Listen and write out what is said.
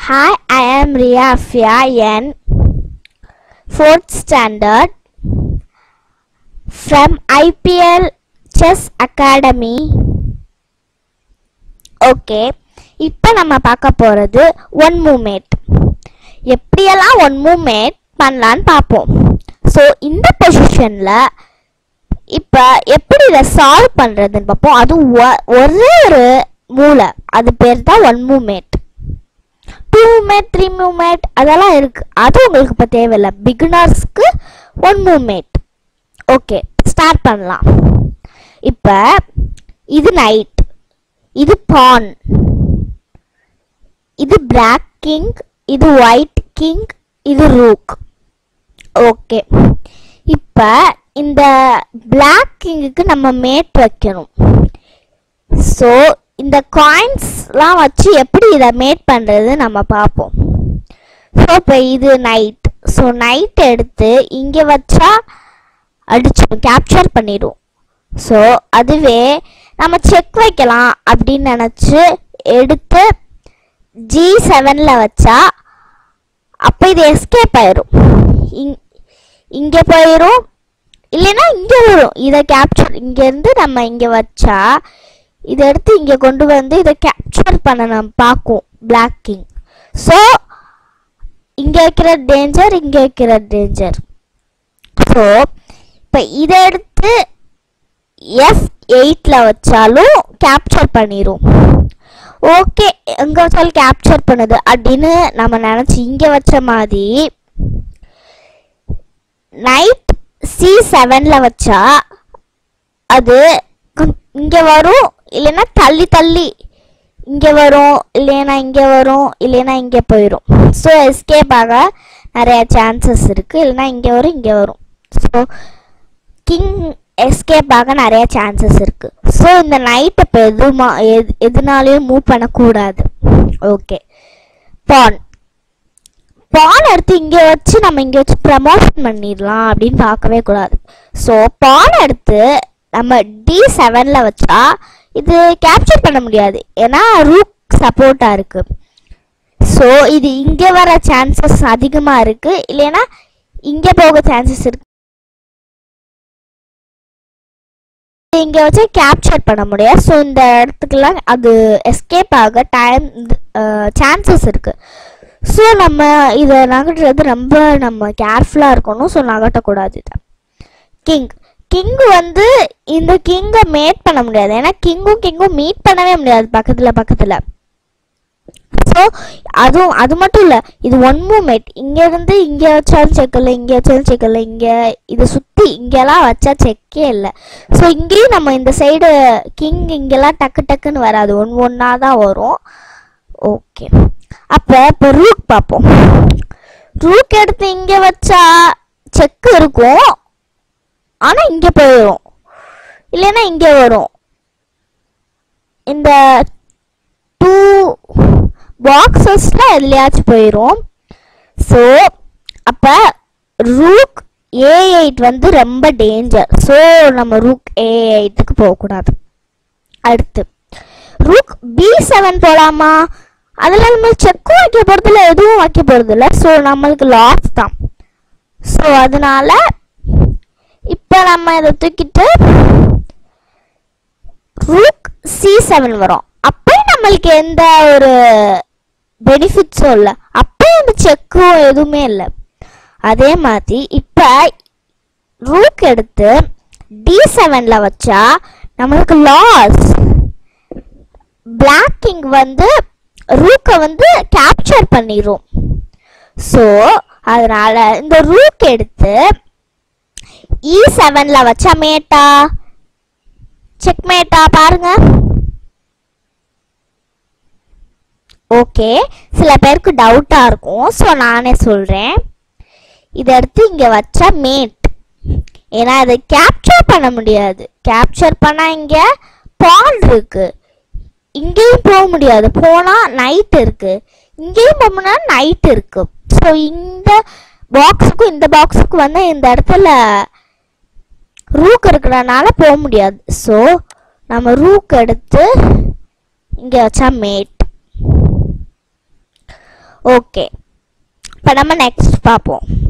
Hi, I am Ria Afia N, 4th standard from IPL Chess Academy. Okay இப்போ நம்ம பார்க்க போகிறது one moment எப்படியெல்லாம் ஒன் மூமெண்ட் பண்ணலான்னு பார்ப்போம் ஸோ இந்த பொசிஷனில் இப்போ எப்படி இதை சால்வ் பண்ணுறதுன்னு பார்ப்போம் அது ஒ- ஒரே ஒரு மூளை அது பேர் தான் one moment two moment three moment அதெல்லாம் இருக்கு அது உங்களுக்கு இப்போ தேவையில்லை பிகினர்ஸ்க்கு ஒன் மூமெண்ட் ஓகே ஸ்டார்ட் பண்ணலாம் இப்போ இது நைட் இது பான் இது பிளாக் கிங் இது ஒயிட் கிங் இது ரூக் ஓகே இப்போ இந்த பிளாக் கிங்குக்கு நம்ம மேட் வைக்கணும் ஸோ இந்த காயின்ஸ்லாம் வச்சு எப்படி இதை மேட் பண்ணுறது நம்ம பார்ப்போம் ஸோ இப்போ இது நைட் ஸோ நைட் எடுத்து இங்கே வச்சா அடிச்சிடும் கேப்சர் பண்ணிடும் ஸோ அதுவே நம்ம செக் வைக்கலாம் அப்படின்னு நினச்சி எடுத்து ஜி செவனில் வச்சா அப்போ இது எஸ்கேப் ஆயிரும் இங் இங்கே போயிடும் இல்லைன்னா இங்கே வரும் இதை கேப்சர் இங்கேருந்து நம்ம இங்கே வச்சா இதை எடுத்து இங்கே கொண்டு வந்து இதை கேப்சர் பண்ண நம்ம பார்க்கும் பிளாக் கிங் ஸோ இங்கே வைக்கிற டேஞ்சர் இங்கே வைக்கிற டேஞ்சர் ஸோ இப்போ இதை எடுத்து எஃப் எயிட்டில் வச்சாலும் கேப்சர் பண்ணிடும் ஓகே எங்கே வச்சாலும் கேப்சர் பண்ணுது அப்படின்னு நம்ம நினச்சி இங்கே வச்ச மாதிரி நைட் சி செவனில் வச்சா அது இங்கே வரும் இல்லைன்னா தள்ளி தள்ளி இங்கே வரும் இல்லைன்னா இங்கே வரும் இல்லைன்னா இங்கே போயிடும் ஸோ எஸ்கேப் ஆக நிறைய சான்சஸ் இருக்குது இல்லைன்னா இங்கே வரும் இங்கே வரும் ஸோ கிங் எஸ்கேப் ஆக நிறைய சான்சஸ் இருக்குது ஸோ இந்த நைட் இப்போ எதுமா எது எதுனாலையும் மூவ் பண்ணக்கூடாது ஓகே பான் பான் எடுத்து இங்கே வச்சு நம்ம இங்கே வச்சு ப்ரமோஷன் பண்ணிடலாம் அப்படின்னு பார்க்கவே கூடாது ஸோ பான் எடுத்து நம்ம டி செவனில் வச்சா இது கேப்சர் பண்ண முடியாது ஏன்னா ரூக் சப்போர்ட்டாக இருக்குது ஸோ இது இங்கே வர சான்சஸ் அதிகமாக இருக்குது இல்லைன்னா இங்கே போக சான்சஸ் இருக்கு இங்கே வச்சு கேப்சர் பண்ண முடியாது ஸோ இந்த இடத்துக்குலாம் அது எஸ்கேப் ஆக டைம் சான்சஸ் இருக்குது ஸோ நம்ம இதை நகட்டுறது ரொம்ப நம்ம கேர்ஃபுல்லாக இருக்கணும் ஸோ நகட்டக்கூடாது இதை கிங் கிங் வந்து இந்த கிங்கை மேட் பண்ண முடியாது ஏன்னா கிங்கும் கிங்கும் மீட் பண்ணவே முடியாது பக்கத்தில் பக்கத்தில் ஸோ அதுவும் அது மட்டும் இல்லை இது ஒன் மூமெண்ட் இங்கேருந்து இங்கே வச்சாலும் செக் இல்லை இங்கே வச்சாலும் செக் இல்லை இங்கே இதை சுற்றி இங்கெல்லாம் வச்சா செக்கே இல்லை ஸோ இங்கேயும் நம்ம இந்த சைடு கிங் இங்கெல்லாம் டக்கு டக்குன்னு வராது ஒன் ஒன்றா தான் வரும் ஓகே அப்போ இப்போ ரூக் பார்ப்போம் ரூக் எடுத்து இங்கே வச்சா செக் இருக்கும் ஆனால் இங்கே போயிடும் இல்லைன்னா இங்கே வரும் இந்த டூ பாக்ஸஸில் எதுலையாச்சும் போயிடும் ஸோ அப்போ ரூக் ஏ எயிட் வந்து ரொம்ப டேஞ்சர் ஸோ நம்ம ரூக் ஏ எயிட்டுக்கு போகக்கூடாது அடுத்து ரூக் பி செவன் போகலாமா அதில் நம்ம செக்கும் வைக்க போகிறதில்ல எதுவும் வைக்க போகிறதில்ல ஸோ நம்மளுக்கு லாஸ் தான் ஸோ அதனால இப்போ நம்ம இதை தூக்கிட்டு ரூக் சி செவன் வரும் அப்போ நம்மளுக்கு எந்த ஒரு பெனிஃபிட்ஸும் இல்லை அப்போ அந்த செக்கும் எதுவுமே இல்லை அதே மாதிரி இப்போ ரூக் எடுத்து டி செவனில் வச்சா நம்மளுக்கு லாஸ் பிளாக் கிங் வந்து ரூக்கை வந்து கேப்சர் பண்ணிடும் ஸோ அதனால இந்த ரூக் எடுத்து இ செவன்ல வச்சா மேட்டா செக் மேட்டா பாருங்க ஓகே சில பேருக்கு டவுட்டா இருக்கும் ஸோ நானே சொல்றேன் இதை எடுத்து இங்க வச்சா மேட் ஏன்னா அதை கேப்சர் பண்ண முடியாது கேப்சர் பண்ணா இங்க பால் இருக்கு இங்கேயும் போக முடியாது போனா நைட் இருக்கு இங்கேயும் போகணும்னா நைட் இருக்கு ஸோ இந்த பாக்ஸுக்கும் இந்த பாக்ஸுக்கும் வந்து இந்த இடத்துல ரூக் இருக்கிறனால போக முடியாது ஸோ நம்ம ரூக் எடுத்து இங்கே வச்சா மேட் ஓகே இப்போ நம்ம நெக்ஸ்ட் பார்ப்போம்